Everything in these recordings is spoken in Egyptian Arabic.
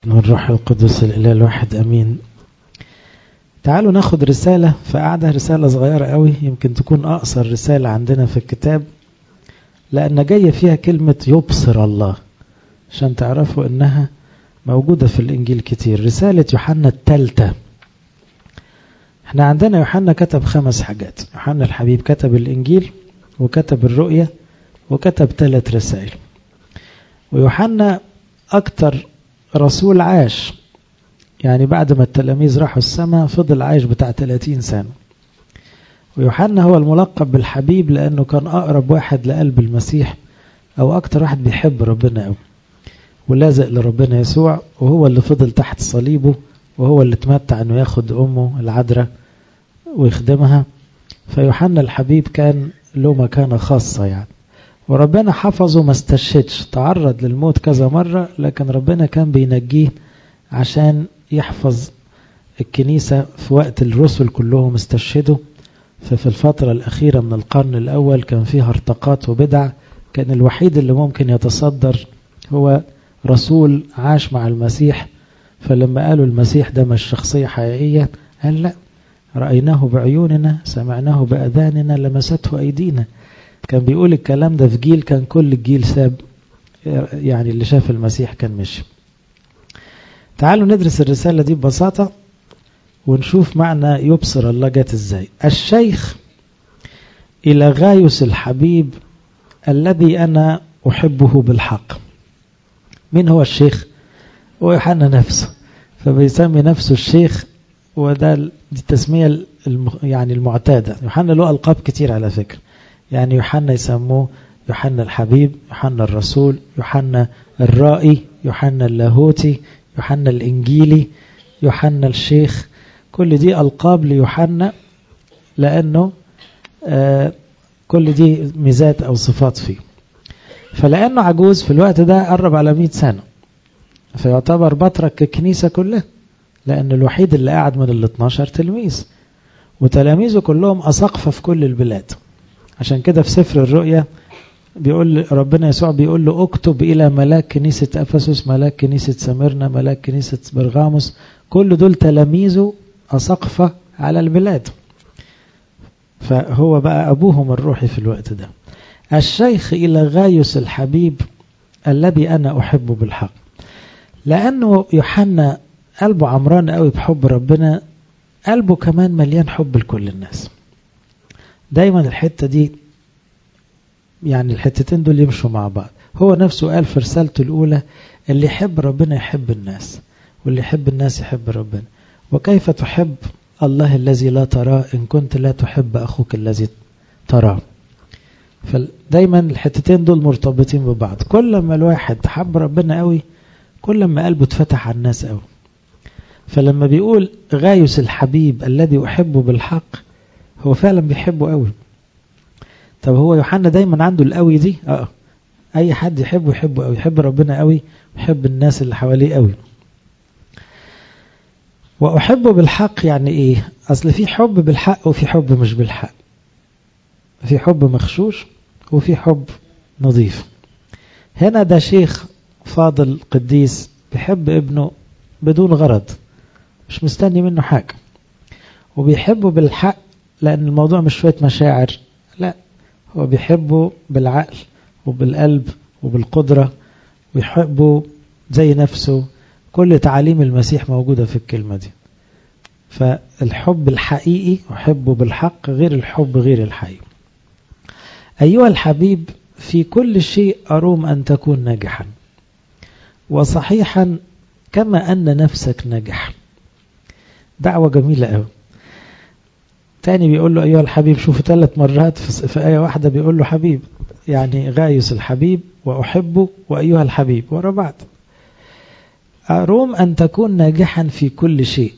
من الروح القدس الإله الواحد أمين تعالوا ناخد رسالة فقعدة رسالة صغيرة قوي يمكن تكون أقصر رسالة عندنا في الكتاب لأن جاية فيها كلمة يبصر الله عشان تعرفوا إنها موجودة في الإنجيل كتير رسالة يوحنا التالتة احنا عندنا يوحنا كتب خمس حاجات يوحنا الحبيب كتب الإنجيل وكتب الرؤية وكتب ثلاث رسائل ويوحنا أكتر رسول عاش يعني بعد ما التلاميذ راحوا السماء فضل عايش بتاع 30 سنة ويوحنا هو الملقب بالحبيب لأنه كان أقرب واحد لقلب المسيح أو أكتر واحد بيحب ربنا أوي ولازق لربنا يسوع وهو اللي فضل تحت صليبه وهو اللي تمتع أنه ياخد أمه العذراء ويخدمها فيوحنا الحبيب كان له مكانة خاصة يعني وربنا حفظه ما استشهدش تعرض للموت كذا مرة لكن ربنا كان بينجيه عشان يحفظ الكنيسة في وقت الرسل كلهم استشهدوا ففي الفترة الأخيرة من القرن الأول كان فيها ارتقات وبدع كان الوحيد اللي ممكن يتصدر هو رسول عاش مع المسيح فلما قالوا المسيح ده مش شخصية حقيقية قال لا رأيناه بعيوننا سمعناه بأذاننا لمسته أيدينا كان بيقول الكلام ده في جيل كان كل الجيل ساب يعني اللي شاف المسيح كان مشي تعالوا ندرس الرسالة دي ببساطة ونشوف معنى يبصر الله جات ازاي الشيخ إلى غايس الحبيب الذي أنا أحبه بالحق مين هو الشيخ هو يوحنا نفسه فبيسمي نفسه الشيخ وده دي التسمية يعني المعتادة يوحنا له ألقاب كتير على فكرة يعني يوحنا يسموه يوحنا الحبيب يوحنا الرسول يوحنا الرائي يوحنا اللاهوتي يوحنا الإنجيلي يوحنا الشيخ كل دي ألقاب ليوحنا لأنه آه كل دي ميزات أو صفات فيه فلأنه عجوز في الوقت ده قرب على 100 سنة فيعتبر بطرك الكنيسة كلها لأن الوحيد اللي قاعد من ال 12 تلميذ وتلاميذه كلهم أساقفة في كل البلاد عشان كده في سفر الرؤيا بيقول ربنا يسوع بيقول له اكتب إلى ملاك كنيسة أفسس ملاك كنيسة سمرنا ملاك كنيسة برغاموس كل دول تلاميذه أسقفة على البلاد فهو بقى أبوهم الروحي في الوقت ده الشيخ إلى غايس الحبيب الذي أنا أحبه بالحق لأنه يوحنا قلبه عمران قوي بحب ربنا قلبه كمان مليان حب لكل الناس دايما الحتة دي يعني الحتتين دول يمشوا مع بعض هو نفسه قال في رسالته الأولى اللي يحب ربنا يحب الناس واللي يحب الناس يحب ربنا وكيف تحب الله الذي لا تراه إن كنت لا تحب أخوك الذي تراه فدايما الحتتين دول مرتبطين ببعض كل ما الواحد حب ربنا قوي كل ما قلبه اتفتح على الناس قوي فلما بيقول غايس الحبيب الذي أحبه بالحق هو فعلا بيحبه قوي طب هو يوحنا دايما عنده القوي دي اه اي حد يحبه يحبه قوي يحب ربنا قوي يحب الناس اللي حواليه قوي واحبه بالحق يعني ايه اصل في حب بالحق وفي حب مش بالحق في حب مخشوش وفي حب نظيف هنا ده شيخ فاضل قديس بيحب ابنه بدون غرض مش مستني منه حاجة وبيحبه بالحق لأن الموضوع مش شوية مشاعر لا هو بيحبه بالعقل وبالقلب وبالقدرة ويحبه زي نفسه كل تعاليم المسيح موجودة في الكلمة دي فالحب الحقيقي أحبه بالحق غير الحب غير الحقيقي أيها الحبيب في كل شيء أروم أن تكون ناجحا وصحيحا كما أن نفسك ناجح دعوة جميلة أوي تاني بيقول له أيها الحبيب شوفوا ثلاث مرات في آية واحدة بيقول له حبيب يعني غايس الحبيب وأحبه وأيها الحبيب ورا بعض أروم أن تكون ناجحا في كل شيء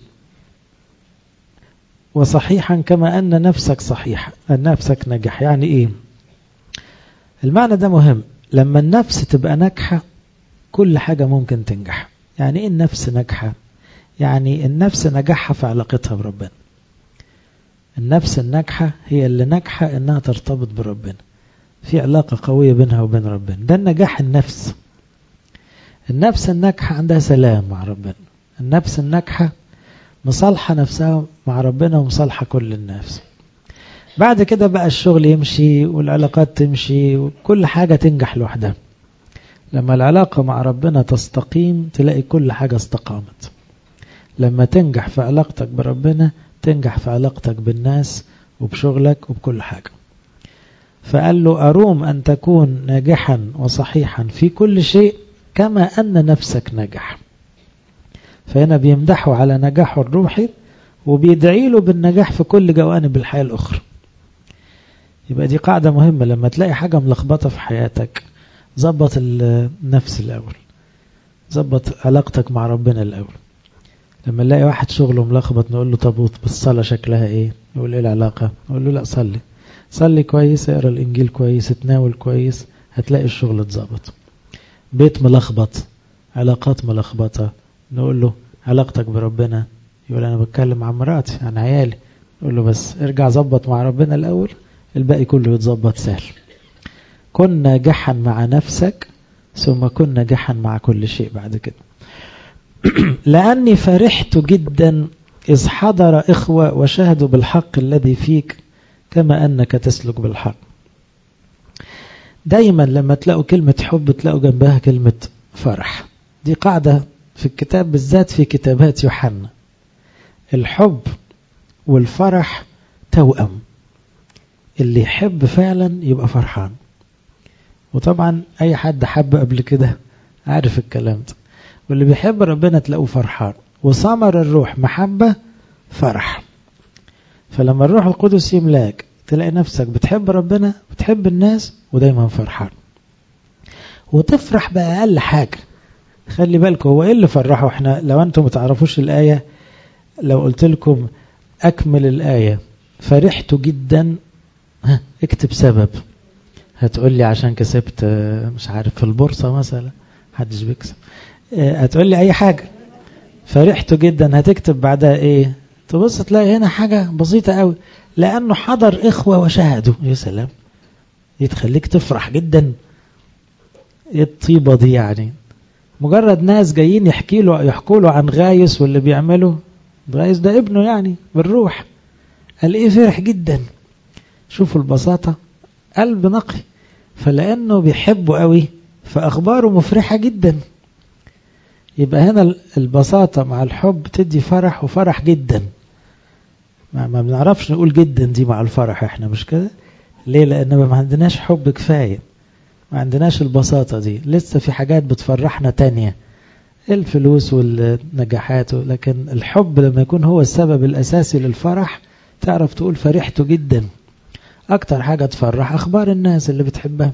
وصحيحا كما أن نفسك صحيحة أن نفسك نجح يعني إيه المعنى ده مهم لما النفس تبقى ناجحة كل حاجة ممكن تنجح يعني إيه النفس ناجحة يعني النفس نجاحها في علاقتها بربنا النفس الناجحة هي اللي ناجحة انها ترتبط بربنا في علاقة قوية بينها وبين ربنا ده النجاح النفس النفس الناجحة عندها سلام مع ربنا النفس الناجحة مصالحة نفسها مع ربنا ومصالحة كل الناس بعد كده بقى الشغل يمشي والعلاقات تمشي وكل حاجة تنجح لوحدها لما العلاقة مع ربنا تستقيم تلاقي كل حاجة استقامت لما تنجح في علاقتك بربنا تنجح في علاقتك بالناس وبشغلك وبكل حاجة فقال له أروم أن تكون ناجحا وصحيحا في كل شيء كما أن نفسك ناجح فهنا بيمدحه على نجاحه الروحي وبيدعي له بالنجاح في كل جوانب الحياة الأخرى يبقى دي قاعدة مهمة لما تلاقي حاجة ملخبطة في حياتك ظبط النفس الأول ظبط علاقتك مع ربنا الأول لما نلاقي واحد شغله ملخبط نقول له طب بالصلاة شكلها ايه يقول ايه العلاقة نقول له لا صلي صلي كويس اقرا الانجيل كويس تناول كويس هتلاقي الشغل اتظبط بيت ملخبط علاقات ملخبطة نقول له علاقتك بربنا يقول انا بتكلم عن مراتي عن عيالي نقول له بس ارجع ظبط مع ربنا الاول الباقي كله يتظبط سهل كن ناجحا مع نفسك ثم كن ناجحا مع كل شيء بعد كده لأني فرحت جدا إذ حضر إخوة وشهدوا بالحق الذي فيك كما أنك تسلك بالحق دايما لما تلاقوا كلمة حب تلاقوا جنبها كلمة فرح دي قاعدة في الكتاب بالذات في كتابات يوحنا الحب والفرح توأم اللي يحب فعلا يبقى فرحان وطبعا أي حد حب قبل كده عارف الكلام ده واللي بيحب ربنا تلاقوه فرحان وثمر الروح محبة فرح فلما الروح القدس يملاك تلاقي نفسك بتحب ربنا بتحب الناس ودايما فرحان وتفرح بأقل حاجة خلي بالكم هو ايه اللي فرحه احنا لو انتم متعرفوش الآية لو قلت لكم أكمل الآية فرحت جدا ها اكتب سبب هتقول لي عشان كسبت مش عارف في البورصة مثلا محدش بيكسب هتقول لي اي حاجة فرحت جدا هتكتب بعدها ايه تبص تلاقي هنا حاجة بسيطة قوي لانه حضر اخوة وشاهدوا يا سلام يتخليك تفرح جدا ايه الطيبة دي يعني مجرد ناس جايين يحكي له يحكوا له عن غايس واللي بيعمله غايس ده ابنه يعني بالروح قال ايه فرح جدا شوفوا البساطة قلب نقي فلانه بيحبه قوي فاخباره مفرحة جدا يبقى هنا البساطة مع الحب تدي فرح وفرح جدا ما, ما بنعرفش نقول جدا دي مع الفرح احنا مش كده ليه لان ما عندناش حب كفاية ما عندناش البساطة دي لسه في حاجات بتفرحنا تانية الفلوس والنجاحات لكن الحب لما يكون هو السبب الأساسي للفرح تعرف تقول فرحت جدا أكتر حاجة تفرح أخبار الناس اللي بتحبها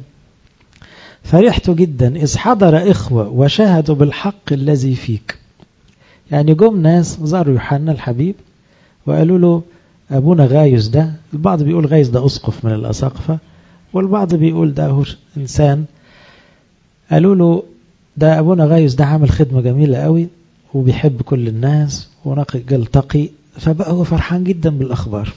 فرحت جدا إذ حضر إخوة وشاهدوا بالحق الذي فيك يعني جم ناس زاروا يوحنا الحبيب وقالوا له أبونا غايس ده البعض بيقول غايس ده أسقف من الأساقفة والبعض بيقول ده هو إنسان قالوا له ده أبونا غايس ده عامل خدمة جميلة قوي وبيحب كل الناس ونقي تقي فبقى هو فرحان جدا بالأخبار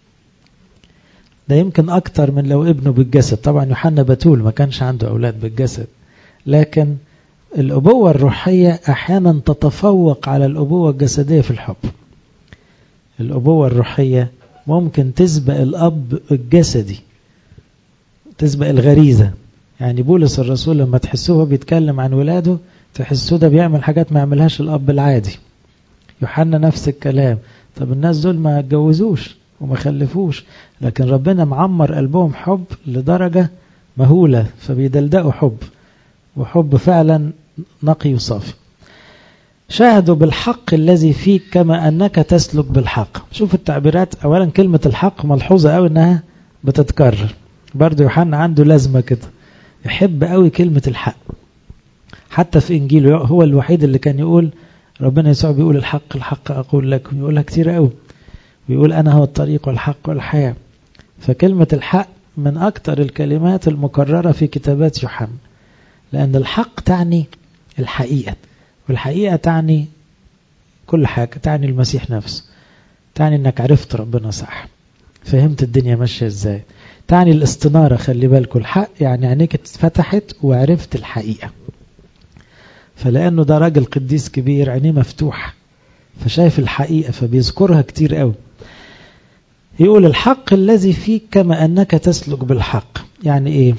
ده يمكن أكتر من لو ابنه بالجسد طبعا يوحنا بتول ما كانش عنده أولاد بالجسد لكن الأبوة الروحية أحيانا تتفوق على الأبوة الجسدية في الحب الأبوة الروحية ممكن تسبق الأب الجسدي تسبق الغريزة يعني بولس الرسول لما تحسوه بيتكلم عن ولاده تحسوه ده بيعمل حاجات ما يعملهاش الأب العادي يوحنا نفس الكلام طب الناس دول ما اتجوزوش وما خلفوش لكن ربنا معمر قلبهم حب لدرجة مهولة فبيدلدقوا حب وحب فعلا نقي وصافي شاهدوا بالحق الذي فيك كما أنك تسلك بالحق شوف التعبيرات أولا كلمة الحق ملحوظة أوي أنها بتتكرر برضو يوحنا عنده لازمة كده يحب أوي كلمة الحق حتى في إنجيله هو الوحيد اللي كان يقول ربنا يسوع بيقول الحق الحق أقول لكم يقولها كتير أوي ويقول أنا هو الطريق والحق والحياة فكلمة الحق من أكثر الكلمات المكررة في كتابات يوحنا لأن الحق تعني الحقيقة والحقيقة تعني كل حاجة تعني المسيح نفسه تعني أنك عرفت ربنا صح فهمت الدنيا ماشية إزاي تعني الاستنارة خلي بالكم الحق يعني عينيك اتفتحت وعرفت الحقيقة فلأنه ده راجل قديس كبير عينيه مفتوح فشايف الحقيقة فبيذكرها كتير قوي يقول الحق الذي فيك كما أنك تسلك بالحق يعني إيه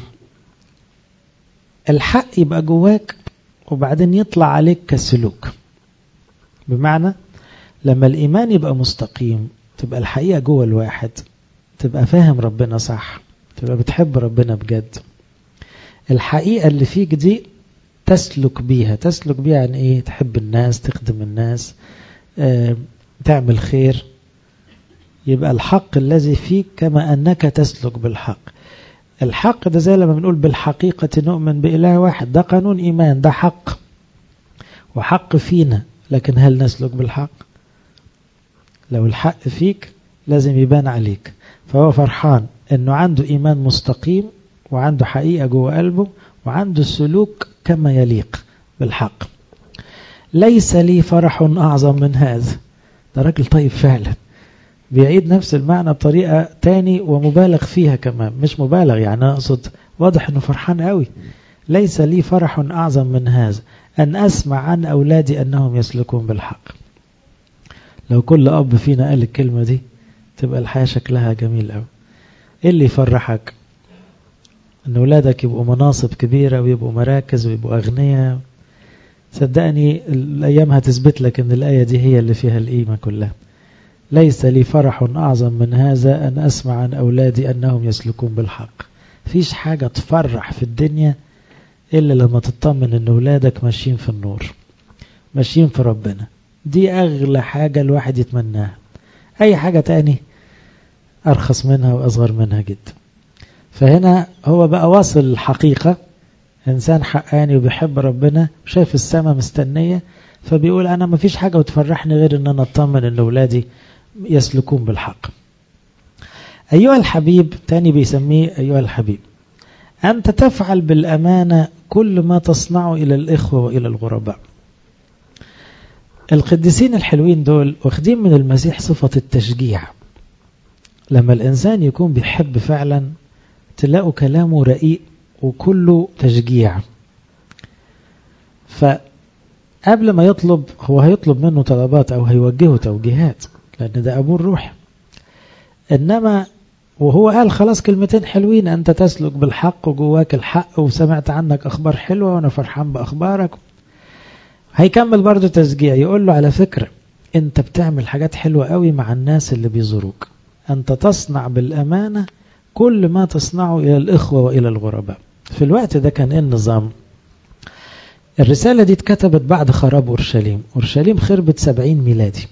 الحق يبقى جواك وبعدين يطلع عليك كسلوك بمعنى لما الإيمان يبقى مستقيم تبقى الحقيقة جوه الواحد تبقى فاهم ربنا صح تبقى بتحب ربنا بجد الحقيقة اللي فيك دي تسلك بيها تسلك بيها يعني ايه تحب الناس تخدم الناس اه تعمل خير يبقى الحق الذي فيك كما أنك تسلك بالحق الحق ده زي لما بنقول بالحقيقة نؤمن بإله واحد ده قانون إيمان ده حق وحق فينا لكن هل نسلك بالحق لو الحق فيك لازم يبان عليك فهو فرحان انه عنده ايمان مستقيم وعنده حقيقة جوه قلبه وعنده سلوك كما يليق بالحق ليس لي فرح اعظم من هذا ده راجل طيب فعلا بيعيد نفس المعنى بطريقة تاني ومبالغ فيها كمان مش مبالغ يعني أقصد واضح أنه فرحان قوي ليس لي فرح أعظم من هذا أن أسمع عن أولادي أنهم يسلكون بالحق لو كل أب فينا قال الكلمة دي تبقى الحياة شكلها جميل قوي إيه اللي يفرحك أن أولادك يبقوا مناصب كبيرة ويبقوا مراكز ويبقوا أغنياء صدقني الأيام هتثبت لك أن الآية دي هي اللي فيها القيمة كلها ليس لي فرح أعظم من هذا أن أسمع عن أولادي أنهم يسلكون بالحق فيش حاجة تفرح في الدنيا إلا لما تطمن أن أولادك ماشيين في النور ماشيين في ربنا دي أغلى حاجة الواحد يتمناها أي حاجة تاني أرخص منها وأصغر منها جدا فهنا هو بقى واصل الحقيقة إنسان حقاني وبيحب ربنا شايف السماء مستنية فبيقول أنا ما فيش حاجة وتفرحني غير أن أنا أطمن أن أولادي يسلكون بالحق أيها الحبيب تاني بيسميه أيها الحبيب أنت تفعل بالأمانة كل ما تصنعه إلى الإخوة وإلى الغرباء القديسين الحلوين دول واخدين من المسيح صفة التشجيع لما الإنسان يكون بيحب فعلا تلاقوا كلامه رقيق وكله تشجيع فقبل ما يطلب هو هيطلب منه طلبات أو هيوجهه توجيهات لأن ده أبوه الروح إنما وهو قال خلاص كلمتين حلوين أنت تسلك بالحق وجواك الحق وسمعت عنك أخبار حلوة وأنا فرحان بأخبارك هيكمل برضه تشجيع يقول له على فكرة أنت بتعمل حاجات حلوة قوي مع الناس اللي بيزوروك أنت تصنع بالأمانة كل ما تصنعه إلى الإخوة وإلى الغرباء في الوقت ده كان إيه النظام الرسالة دي اتكتبت بعد خراب أورشليم أورشليم خربت سبعين ميلادي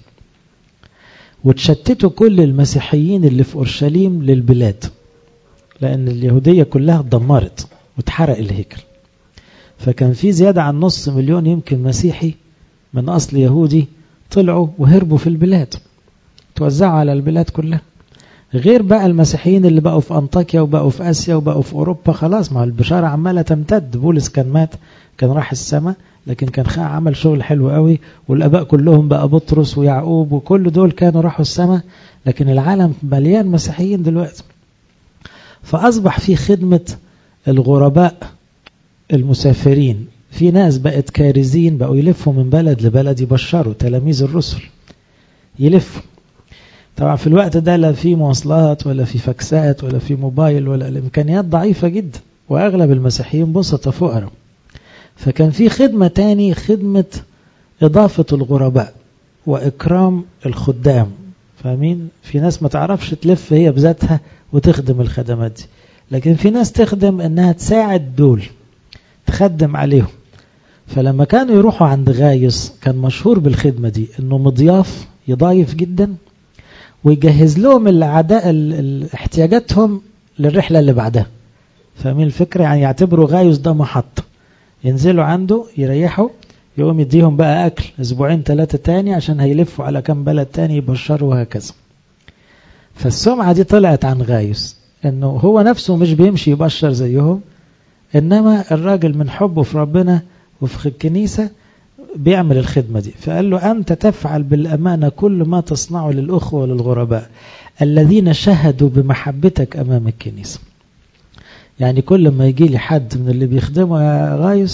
وتشتتوا كل المسيحيين اللي في أورشليم للبلاد لأن اليهودية كلها اتدمرت واتحرق الهيكل فكان في زيادة عن نص مليون يمكن مسيحي من أصل يهودي طلعوا وهربوا في البلاد توزعوا على البلاد كلها غير بقى المسيحيين اللي بقوا في أنطاكيا وبقوا في آسيا وبقوا في أوروبا خلاص ما البشارة عمالة تمتد بولس كان مات كان راح السماء لكن كان عمل شغل حلو قوي والاباء كلهم بقى بطرس ويعقوب وكل دول كانوا راحوا السماء لكن العالم مليان مسيحيين دلوقتي فاصبح في خدمه الغرباء المسافرين في ناس بقت كارزين بقوا يلفوا من بلد لبلد يبشروا تلاميذ الرسل يلفوا طبعا في الوقت ده لا في مواصلات ولا في فاكسات ولا في موبايل ولا الامكانيات ضعيفه جدا واغلب المسيحيين بسطة فقراء فكان في خدمة تاني خدمة إضافة الغرباء وإكرام الخدام فاهمين في ناس ما تعرفش تلف هي بذاتها وتخدم الخدمات دي لكن في ناس تخدم انها تساعد دول تخدم عليهم فلما كانوا يروحوا عند غايس كان مشهور بالخدمة دي انه مضياف يضايف جدا ويجهز لهم العداء احتياجاتهم للرحلة اللي بعدها فاهمين الفكرة يعني يعتبروا غايس ده محطة ينزلوا عنده يريحوا يقوم يديهم بقى أكل أسبوعين ثلاثة تاني عشان هيلفوا على كم بلد تاني يبشروا وهكذا فالسمعة دي طلعت عن غايس انه هو نفسه مش بيمشي يبشر زيهم انما الراجل من حبه في ربنا وفي الكنيسة بيعمل الخدمة دي فقال له أنت تفعل بالأمانة كل ما تصنعه للأخوة وللغرباء الذين شهدوا بمحبتك أمام الكنيسة يعني كل ما يجي لي حد من اللي بيخدمه يا غايس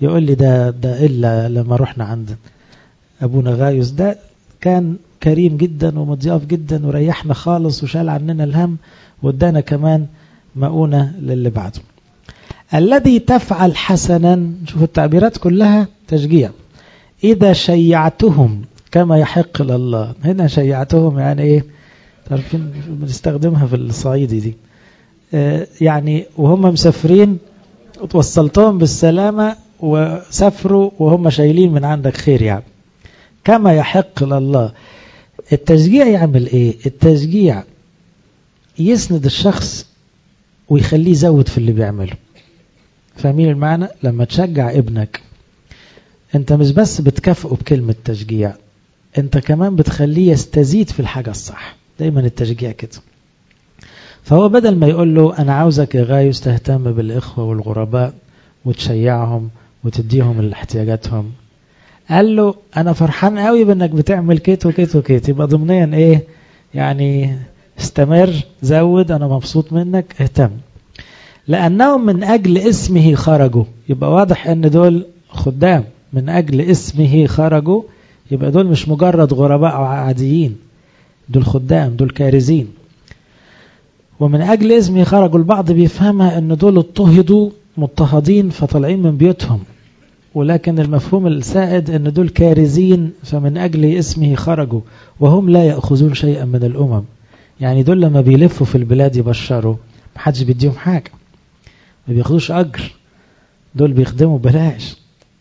يقول لي ده ده إلا لما رحنا عند أبونا غايوس ده كان كريم جدا ومضياف جدا وريحنا خالص وشال عننا الهم وادانا كمان مؤونة للي بعده الذي تفعل حسنا شوف التعبيرات كلها تشجيع إذا شيعتهم كما يحق لله هنا شيعتهم يعني إيه تعرفين بنستخدمها في الصعيدي دي آه يعني وهم مسافرين وتوصلتهم بالسلامة وسافروا وهم شايلين من عندك خير يعني كما يحق لله التشجيع يعمل ايه التشجيع يسند الشخص ويخليه يزود في اللي بيعمله فاهمين المعنى لما تشجع ابنك انت مش بس بتكافئه بكلمة تشجيع انت كمان بتخليه يستزيد في الحاجة الصح دايما التشجيع كده فهو بدل ما يقول له انا عاوزك يا غايوس تهتم بالاخوة والغرباء وتشيعهم وتديهم احتياجاتهم قال له انا فرحان قوي بانك بتعمل كيت وكيت وكيت يبقى ضمنيا ايه يعني استمر زود انا مبسوط منك اهتم لانهم من اجل اسمه خرجوا يبقى واضح ان دول خدام من اجل اسمه خرجوا يبقى دول مش مجرد غرباء او عاديين دول خدام دول كارزين ومن اجل اسمه خرجوا البعض بيفهمها ان دول اضطهدوا مضطهدين فطالعين من بيوتهم ولكن المفهوم السائد ان دول كارزين فمن اجل اسمه خرجوا وهم لا ياخذون شيئا من الامم يعني دول لما بيلفوا في البلاد يبشروا محدش بيديهم حاجه ما بياخدوش اجر دول بيخدموا بلاش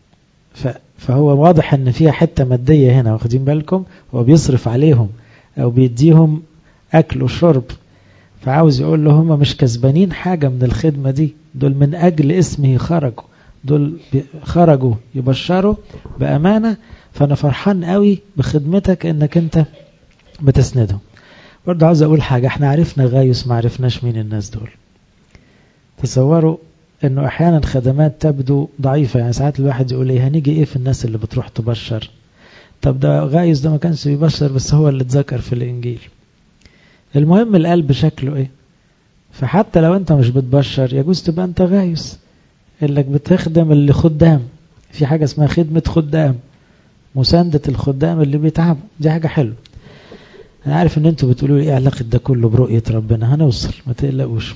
فهو واضح ان فيها حته ماديه هنا واخدين بالكم هو بيصرف عليهم او بيديهم اكل وشرب فعاوز يقول له هم مش كسبانين حاجه من الخدمه دي دول من اجل اسمه خرجوا دول خرجوا يبشروا بأمانة فأنا فرحان قوي بخدمتك انك انت بتسندهم برضه عاوز اقول حاجة احنا عرفنا غايوس ما عرفناش مين الناس دول تصوروا انه احيانا خدمات تبدو ضعيفة يعني ساعات الواحد يقول ايه هنيجي ايه في الناس اللي بتروح تبشر طب ده غايوس ده ما كانش بيبشر بس هو اللي اتذكر في الانجيل المهم القلب شكله ايه فحتى لو انت مش بتبشر يجوز تبقى انت غايوس انك بتخدم اللي خدام في حاجة اسمها خدمة خدام مساندة الخدام اللي بيتعبوا دي حاجة حلوة انا عارف ان انتوا بتقولوا لي ايه علاقة ده كله برؤية ربنا هنوصل ما تقلقوش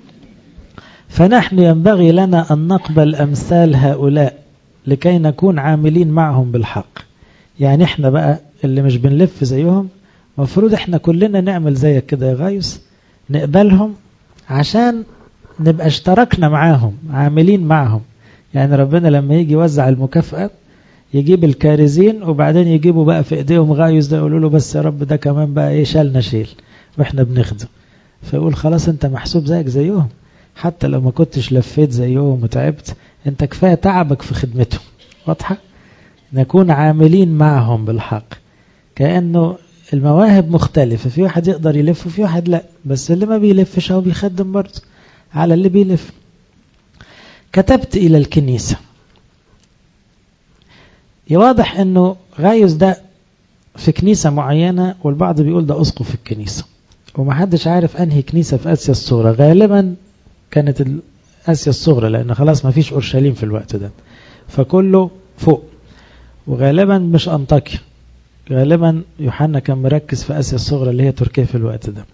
فنحن ينبغي لنا ان نقبل امثال هؤلاء لكي نكون عاملين معهم بالحق يعني احنا بقى اللي مش بنلف زيهم مفروض احنا كلنا نعمل زيك كده يا غايوس نقبلهم عشان نبقى اشتركنا معاهم عاملين معهم يعني ربنا لما يجي يوزع المكافأة يجيب الكارزين وبعدين يجيبوا بقى في ايديهم غايوس ده يقولوا له بس يا رب ده كمان بقى ايه شالنا شيل واحنا بنخدم فيقول خلاص انت محسوب زيك زيهم حتى لو ما كنتش لفيت زيهم وتعبت انت كفاية تعبك في خدمتهم واضحة نكون عاملين معهم بالحق كأنه المواهب مختلفة في واحد يقدر يلف وفي واحد لا بس اللي ما بيلفش هو بيخدم برضه على اللي بيلف كتبت إلى الكنيسة يواضح أنه غايوس ده في كنيسة معينة والبعض بيقول ده أسقف في الكنيسة ومحدش عارف أنهي كنيسة في آسيا الصغرى غالبا كانت آسيا الصغرى لأن خلاص ما فيش أورشليم في الوقت ده فكله فوق وغالبا مش أنطاكيا غالبا يوحنا كان مركز في آسيا الصغرى اللي هي تركيا في الوقت ده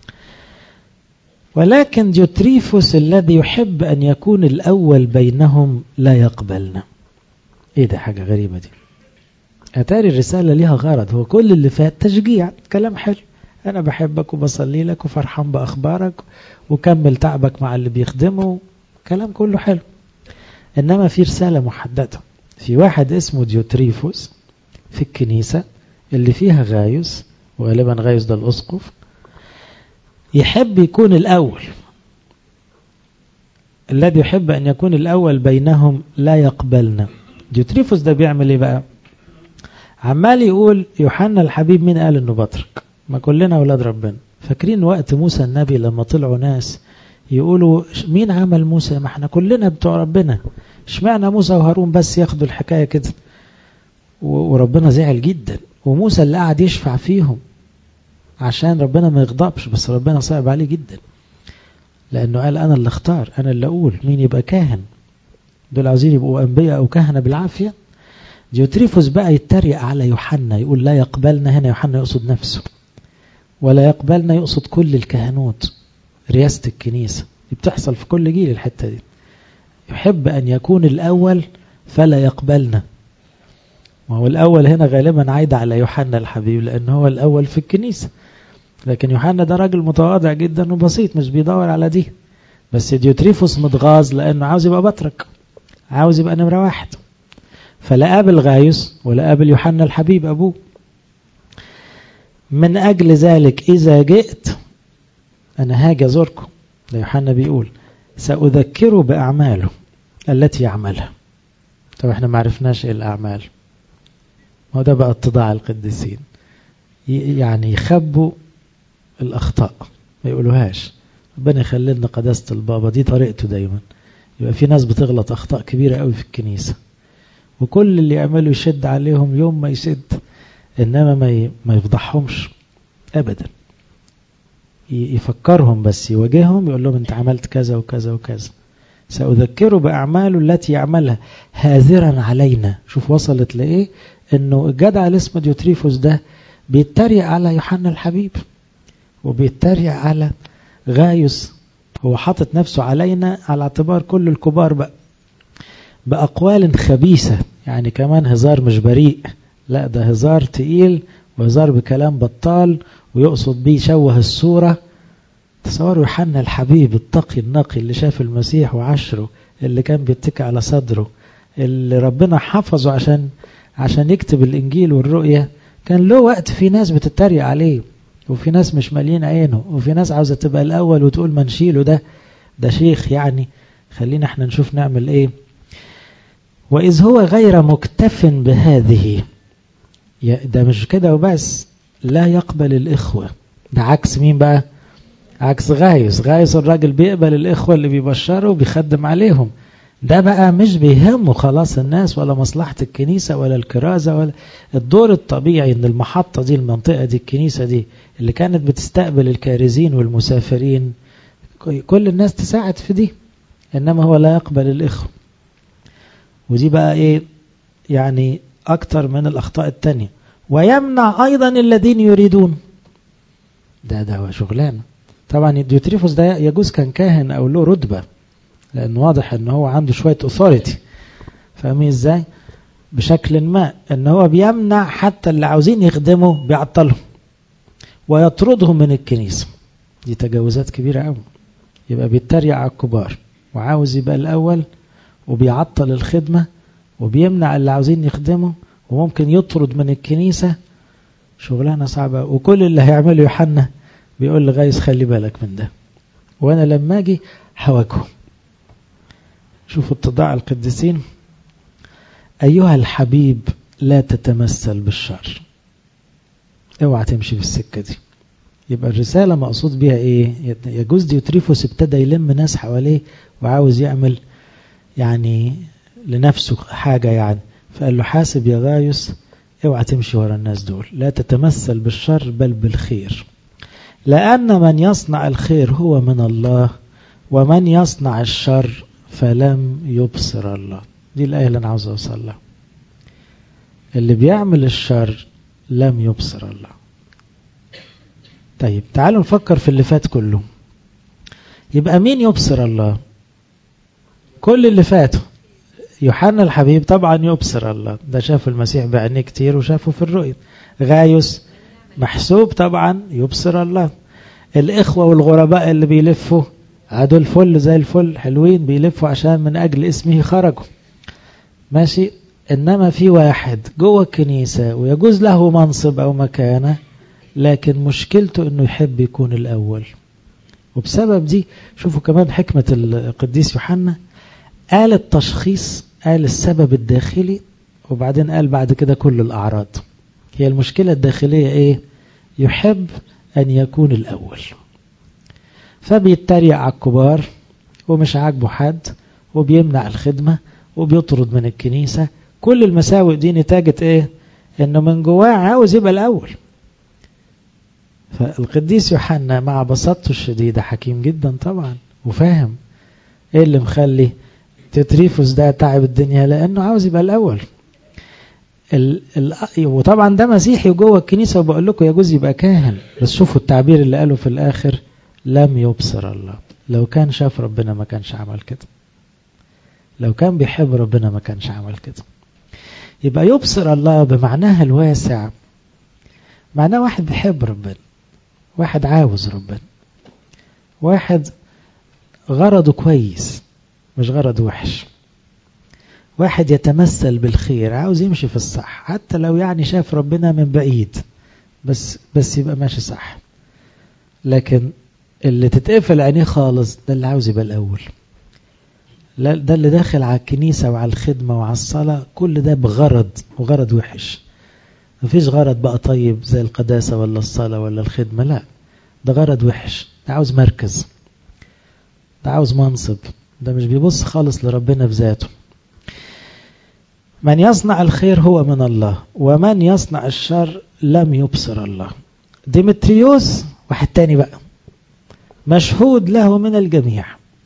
ولكن ديوتريفوس الذي يحب أن يكون الأول بينهم لا يقبلنا إيه ده حاجة غريبة دي أتاري الرسالة ليها غرض هو كل اللي فات تشجيع كلام حلو أنا بحبك وبصلي لك وفرحان بأخبارك وكمل تعبك مع اللي بيخدمه كلام كله حلو إنما في رسالة محددة في واحد اسمه ديوتريفوس في الكنيسة اللي فيها غايوس وغالبا غايوس ده الأسقف يحب يكون الأول الذي يحب أن يكون الأول بينهم لا يقبلنا ديوتريفوس ده بيعمل ايه بقى عمال يقول يوحنا الحبيب مين قال انه بطرك ما كلنا اولاد ربنا فاكرين وقت موسى النبي لما طلعوا ناس يقولوا مين عمل موسى ما احنا كلنا بتوع ربنا اشمعنى موسى وهارون بس ياخدوا الحكايه كده وربنا زعل جدا وموسى اللي قاعد يشفع فيهم عشان ربنا ما يغضبش بس ربنا صعب عليه جدا لانه قال انا اللي اختار انا اللي اقول مين يبقى كاهن دول عاوزين يبقوا أنبياء أو كهنة بالعافية ديوتريفوس بقى يتريق على يوحنا يقول لا يقبلنا هنا يوحنا يقصد نفسه ولا يقبلنا يقصد كل الكهنوت رياسة الكنيسة دي بتحصل في كل جيل الحتة دي يحب أن يكون الأول فلا يقبلنا وهو الأول هنا غالبا عايد على يوحنا الحبيب لأن هو الأول في الكنيسة لكن يوحنا ده راجل متواضع جدا وبسيط مش بيدور على دي بس ديوتريفوس متغاظ لأنه عاوز يبقى بطرك عاوز يبقى نمرة واحد فلا قابل غايوس ولا قابل يوحنا الحبيب أبوه من أجل ذلك إذا جئت أنا هاجي أزوركم ده يوحنا بيقول سأذكره بأعماله التي يعملها طب احنا ما عرفناش ايه الأعمال ما هو ده بقى اتضاع القديسين يعني يخبوا الأخطاء ما يقولوهاش ربنا يخلي لنا قداسة البابا دي طريقته دايما يبقى في ناس بتغلط أخطاء كبيرة قوي في الكنيسة وكل اللي يعملوا يشد عليهم يوم ما يسد إنما ما ما يفضحهمش أبدا يفكرهم بس يواجههم يقول لهم أنت عملت كذا وكذا وكذا سأذكره بأعماله التي يعملها هاذرا علينا شوف وصلت لإيه إنه الجدع اللي اسمه ديوتريفوس ده بيتريق على يوحنا الحبيب وبيتريق على غايوس هو حاطط نفسه علينا على اعتبار كل الكبار بقى بأقوال خبيثة يعني كمان هزار مش بريء لا ده هزار تقيل وهزار بكلام بطال ويقصد بيه يشوه الصورة تصوروا يوحنا الحبيب التقي النقي اللي شاف المسيح وعشره اللي كان بيتكي على صدره اللي ربنا حفظه عشان عشان يكتب الإنجيل والرؤية كان له وقت في ناس بتتريق عليه وفي ناس مش مالين عينه وفي ناس عاوزة تبقى الأول وتقول ما نشيله ده ده شيخ يعني خلينا احنا نشوف نعمل ايه وإذ هو غير مكتف بهذه ده مش كده وبس لا يقبل الإخوة ده عكس مين بقى عكس غايس غايس الراجل بيقبل الإخوة اللي بيبشروا وبيخدم عليهم ده بقى مش بيهمه خلاص الناس ولا مصلحة الكنيسة ولا الكرازة ولا الدور الطبيعي ان المحطة دي المنطقة دي الكنيسة دي اللي كانت بتستقبل الكارزين والمسافرين كل الناس تساعد في دي انما هو لا يقبل الإخوة ودي بقى ايه يعني اكتر من الاخطاء التانية ويمنع ايضا الذين يريدون ده ده شغلانه طبعا ديوتريفوس ده يجوز كان كاهن او له رتبه لان واضح ان هو عنده شويه اوثوريتي فاهمين ازاي بشكل ما ان هو بيمنع حتى اللي عاوزين يخدموا بيعطلهم ويطردهم من الكنيسه دي تجاوزات كبيره قوي يبقى بيتريق على الكبار وعاوز يبقى الاول وبيعطل الخدمه وبيمنع اللي عاوزين يخدموا وممكن يطرد من الكنيسه شغلانه صعبه وكل اللي هيعمله يوحنا بيقول لغايز خلي بالك من ده وانا لما اجي هواجهه شوفوا اتضاع القديسين ايها الحبيب لا تتمثل بالشر اوعى تمشي في السكه دي يبقى الرساله مقصود بيها ايه يجوز ديوتريفوس ابتدى يلم ناس حواليه وعاوز يعمل يعني لنفسه حاجه يعني فقال له حاسب يا غايوس اوعى تمشي ورا الناس دول لا تتمثل بالشر بل بالخير لأن من يصنع الخير هو من الله ومن يصنع الشر فلم يبصر الله دي الآية اللي أنا عاوز أوصل لها اللي بيعمل الشر لم يبصر الله طيب تعالوا نفكر في اللي فات كله يبقى مين يبصر الله كل اللي فاته يوحنا الحبيب طبعا يبصر الله ده شاف المسيح بعينيه كتير وشافه في الرؤية غايوس محسوب طبعا يبصر الله الإخوة والغرباء اللي بيلفوا عادوا الفل زي الفل حلوين بيلفوا عشان من أجل اسمه خرجوا ماشي إنما في واحد جوه الكنيسة ويجوز له منصب أو مكانة لكن مشكلته إنه يحب يكون الأول وبسبب دي شوفوا كمان حكمة القديس يوحنا قال التشخيص قال السبب الداخلي وبعدين قال بعد كده كل الأعراض هي المشكلة الداخلية إيه يحب أن يكون الأول فبيتريق على الكبار ومش عاجبه حد وبيمنع الخدمة وبيطرد من الكنيسة كل المساوئ دي نتاجة إيه إنه من جواه عاوز يبقى الأول فالقديس يوحنا مع بساطته الشديدة حكيم جدا طبعا وفاهم إيه اللي مخلي تتريفوس ده تعب الدنيا لأنه عاوز يبقى الأول ال ال وطبعا ده مسيحي جوه الكنيسة وبقول لكم يجوز يبقى كاهن بس شوفوا التعبير اللي قاله في الآخر لم يبصر الله لو كان شاف ربنا ما كانش عمل كده لو كان بيحب ربنا ما كانش عمل كده يبقى يبصر الله بمعناها الواسع معناه واحد بيحب ربنا واحد عاوز ربنا واحد غرضه كويس مش غرض وحش واحد يتمثل بالخير عاوز يمشي في الصح حتى لو يعني شاف ربنا من بعيد بس بس يبقى ماشي صح لكن اللي تتقفل عينيه خالص ده اللي عاوز يبقى الأول لا ده اللي داخل على الكنيسة وعلى الخدمة وعلى الصلاة كل ده بغرض وغرض وحش مفيش غرض بقى طيب زي القداسة ولا الصلاة ولا الخدمة لا ده غرض وحش ده عاوز مركز ده عاوز منصب ده مش بيبص خالص لربنا في ذاته من يصنع الخير هو من الله ومن يصنع الشر لم يبصر الله ديمتريوس واحد تاني بقى مشهود له من الجميع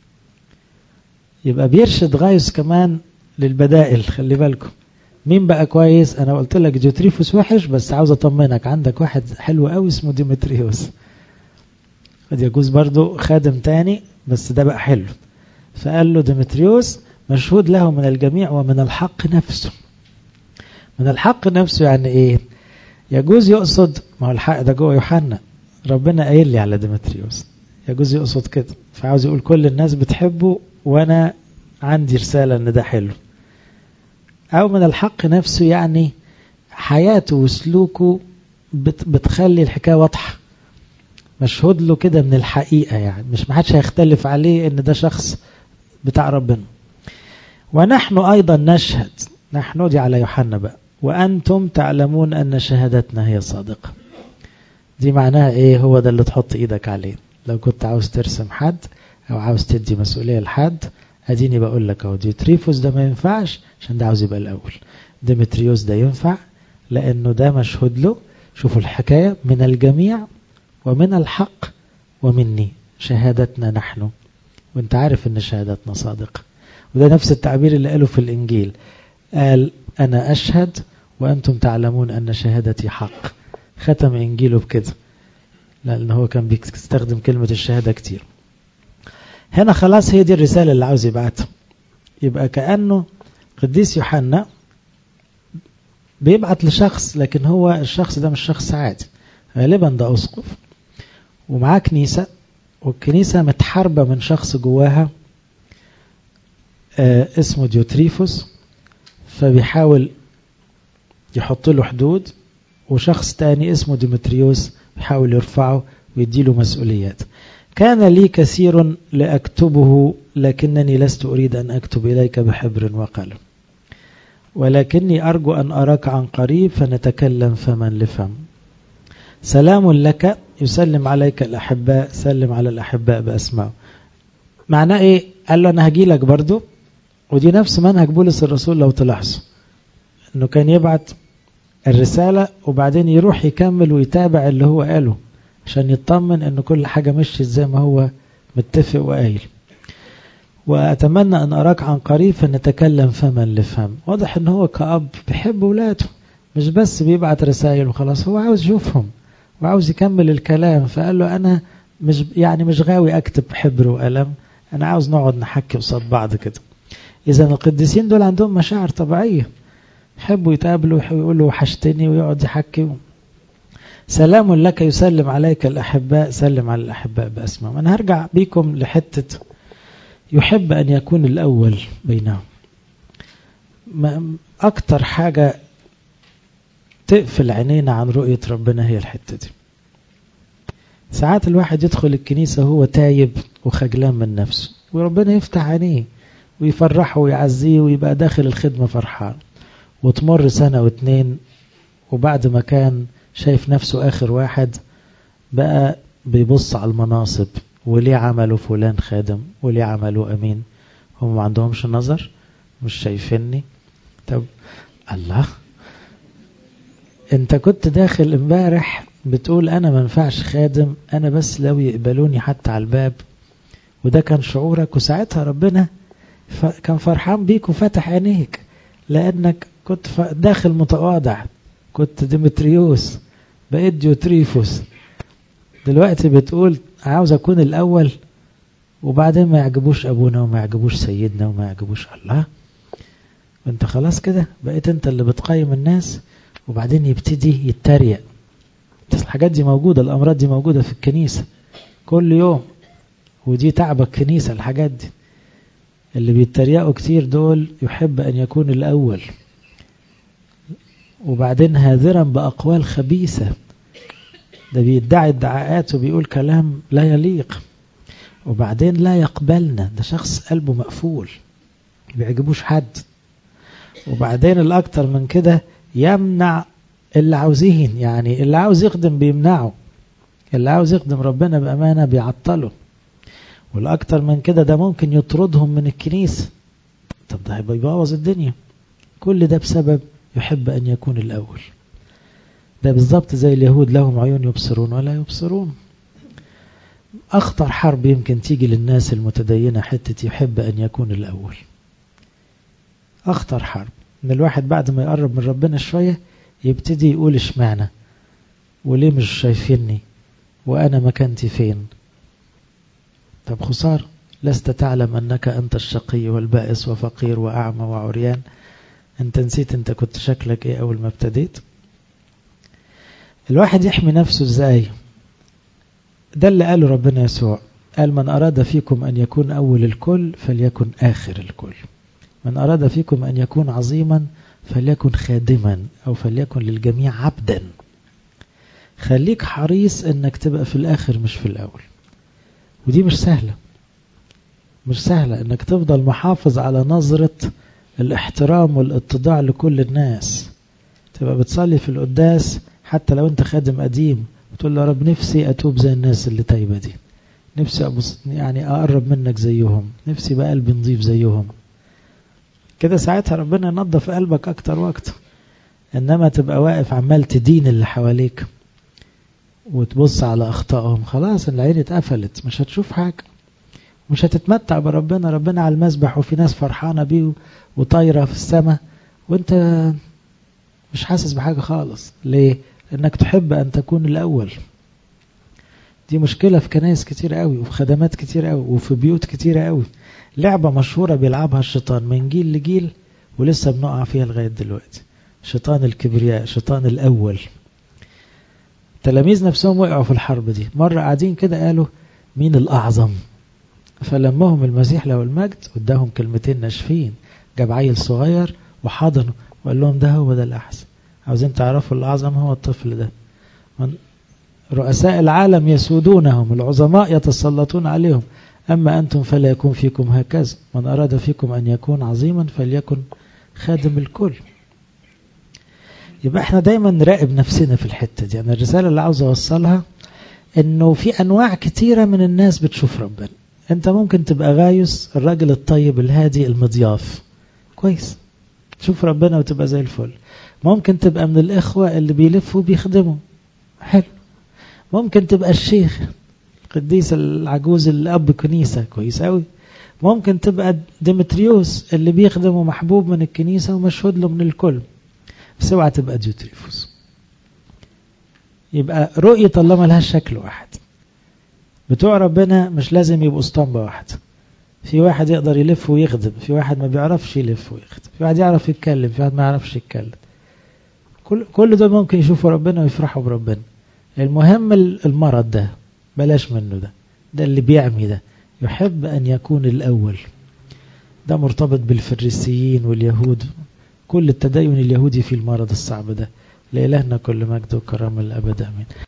يبقى بيرشد غايوس كمان للبدائل خلي بالكم مين بقى كويس انا قلت لك ديوتريفوس وحش بس عاوز اطمنك عندك واحد حلو قوي اسمه ديمتريوس قد يجوز برضو خادم تاني بس ده بقى حلو فقال له ديمتريوس مشهود له من الجميع ومن الحق نفسه من الحق نفسه يعني ايه يجوز يقصد ما هو الحق ده جوه يوحنا ربنا قايل لي على ديمتريوس يجوز يقصد كده فعاوز يقول كل الناس بتحبه وانا عندي رسالة ان ده حلو او من الحق نفسه يعني حياته وسلوكه بت بتخلي الحكاية واضحة مشهود له كده من الحقيقة يعني مش محدش هيختلف عليه ان ده شخص بتاع ربنا ونحن ايضا نشهد نحن دي على يوحنا بقى وانتم تعلمون ان شهادتنا هي صادقة دي معناها ايه هو ده اللي تحط ايدك عليه لو كنت عاوز ترسم حد او عاوز تدي مسؤولية لحد اديني بقول لك اهو ديوتريفوس ده ما ينفعش عشان ده عاوز يبقى الاول ديمتريوس ده ينفع لانه ده مشهود له شوفوا الحكاية من الجميع ومن الحق ومني شهادتنا نحن وانت عارف ان شهادتنا صادقة وده نفس التعبير اللي قاله في الانجيل قال انا اشهد وانتم تعلمون ان شهادتي حق ختم انجيله بكده لان هو كان بيستخدم كلمة الشهادة كتير هنا خلاص هي دي الرسالة اللي عاوز يبعتها يبقى كأنه قديس يوحنا بيبعت لشخص لكن هو الشخص ده مش شخص عادي غالبا ده أسقف ومعاه كنيسة والكنيسة متحاربة من شخص جواها آه اسمه ديوتريفوس فبيحاول يحط له حدود وشخص تاني اسمه ديمتريوس بيحاول يرفعه ويديله مسؤوليات كان لي كثير لأكتبه لكنني لست أريد أن أكتب إليك بحبر وقلم ولكني أرجو أن أراك عن قريب فنتكلم فمن لفم سلام لك يسلم عليك الأحباء سلم على الأحباء بأسماء معناه إيه قال له أنا هجي لك برضو ودي نفس منهج بولس الرسول لو تلاحظوا أنه كان يبعت الرسالة وبعدين يروح يكمل ويتابع اللي هو قاله عشان يطمن ان كل حاجة مشيت زي ما هو متفق وقايل وأتمنى أن أراك عن قريب فنتكلم فمن لفهم واضح أن هو كأب بيحب ولاده مش بس بيبعت رسائل وخلاص هو عاوز يشوفهم وعاوز يكمل الكلام فقال له أنا مش يعني مش غاوي أكتب حبر وقلم أنا عاوز نقعد نحكي قصاد بعض كده إذا القديسين دول عندهم مشاعر طبيعية يحبوا يتقابلوا ويقولوا وحشتني ويقعد يحكي سلام لك يسلم عليك الأحباء سلم على الأحباء بأسماء أنا هرجع بيكم لحتة يحب أن يكون الأول بينهم أكتر حاجة تقفل عينينا عن رؤية ربنا هي الحتة دي ساعات الواحد يدخل الكنيسة هو تايب وخجلان من نفسه وربنا يفتح عينيه ويفرحه ويعزيه ويبقى داخل الخدمة فرحان وتمر سنة واتنين وبعد ما كان شايف نفسه آخر واحد بقى بيبص على المناصب وليه عملوا فلان خادم وليه عملوا أمين هم ما عندهمش نظر مش شايفيني طب الله انت كنت داخل امبارح بتقول انا ما ينفعش خادم انا بس لو يقبلوني حتى على الباب وده كان شعورك وساعتها ربنا فكان فرحان بيك وفتح عينيك لأنك كنت داخل متواضع كنت ديمتريوس بقيت ديوتريفوس دلوقتي بتقول عاوز أكون الأول وبعدين ما يعجبوش أبونا وما يعجبوش سيدنا وما يعجبوش الله وانت خلاص كده بقيت انت اللي بتقيم الناس وبعدين يبتدي يتريق الحاجات دي موجودة الأمراض دي موجودة في الكنيسة كل يوم ودي تعب الكنيسة الحاجات دي اللي بيتريقوا كتير دول يحب أن يكون الأول وبعدين هاذرا بأقوال خبيثة ده بيدعي ادعاءات وبيقول كلام لا يليق وبعدين لا يقبلنا ده شخص قلبه مقفول بيعجبوش حد وبعدين الأكتر من كده يمنع اللي عاوزين يعني اللي عاوز يخدم بيمنعه اللي عاوز يخدم ربنا بأمانة بيعطله والأكتر من كده ده ممكن يطردهم من الكنيسة طب ده هيبقى يبوظ الدنيا كل ده بسبب يحب أن يكون الأول ده بالظبط زي اليهود لهم عيون يبصرون ولا يبصرون أخطر حرب يمكن تيجي للناس المتدينة حتة يحب أن يكون الأول أخطر حرب إن الواحد بعد ما يقرب من ربنا شوية يبتدي يقول اشمعنى وليه مش شايفيني وأنا مكانتي فين طب خسار لست تعلم أنك أنت الشقي والبائس وفقير وأعمى وعريان أنت نسيت أنت كنت شكلك إيه أول ما ابتديت الواحد يحمي نفسه إزاي ده اللي قاله ربنا يسوع قال من أراد فيكم أن يكون أول الكل فليكن آخر الكل من أراد فيكم أن يكون عظيما فليكن خادما أو فليكن للجميع عبدا خليك حريص أنك تبقى في الآخر مش في الأول ودي مش سهلة مش سهلة أنك تفضل محافظ على نظرة الاحترام والاتضاع لكل الناس تبقى بتصلي في القداس حتى لو انت خادم قديم وتقول له يا رب نفسي أتوب زي الناس اللي تايبة دي نفسي أبص يعني أقرب منك زيهم نفسي بقى قلبي نضيف زيهم كده ساعتها ربنا ينظف قلبك أكتر وأكتر إنما تبقى واقف عمال تدين اللي حواليك وتبص على أخطائهم خلاص العين اتقفلت مش هتشوف حاجة مش هتتمتع بربنا ربنا على المسبح وفي ناس فرحانة بيه وطايرة في السماء وانت مش حاسس بحاجة خالص ليه؟ لأنك تحب أن تكون الأول دي مشكلة في كنايس كتير قوي وفي خدمات كتير قوي وفي بيوت كتير قوي لعبة مشهورة بيلعبها الشيطان من جيل لجيل ولسه بنقع فيها لغاية دلوقتي شيطان الكبرياء شيطان الأول تلاميذ نفسهم وقعوا في الحرب دي مرة قاعدين كده قالوا مين الأعظم فلمهم المسيح له المجد واداهم كلمتين ناشفين جاب عيل صغير وحضنه وقال لهم ده هو ده الأحسن عاوزين تعرفوا الأعظم هو الطفل ده من رؤساء العالم يسودونهم العظماء يتسلطون عليهم أما أنتم فلا يكون فيكم هكذا من أراد فيكم أن يكون عظيما فليكن خادم الكل يبقى احنا دايما نراقب نفسنا في الحتة دي أنا الرسالة اللي عاوز أوصلها إنه في أنواع كتيرة من الناس بتشوف ربنا أنت ممكن تبقى غايس الراجل الطيب الهادي المضياف كويس تشوف ربنا وتبقى زي الفل ممكن تبقى من الإخوة اللي بيلفوا بيخدموا حلو ممكن تبقى الشيخ القديس العجوز الأب كنيسة كويس أوي ممكن تبقى ديمتريوس اللي بيخدم ومحبوب من الكنيسة ومشهود له من الكل بس اوعى تبقى ديوتريفوس يبقى رؤية الله ملهاش شكل واحد بتوع ربنا مش لازم يبقوا اسطمبة واحدة في واحد يقدر يلف ويخدم في واحد ما بيعرفش يلف ويخدم في واحد يعرف يتكلم في واحد ما يعرفش يتكلم كل كل دول ممكن يشوفوا ربنا ويفرحوا بربنا المهم المرض ده بلاش منه ده ده اللي بيعمي ده يحب أن يكون الأول ده مرتبط بالفريسيين واليهود كل التدين اليهودي في المرض الصعب ده لإلهنا كل مجد وكرامة الأبد أمين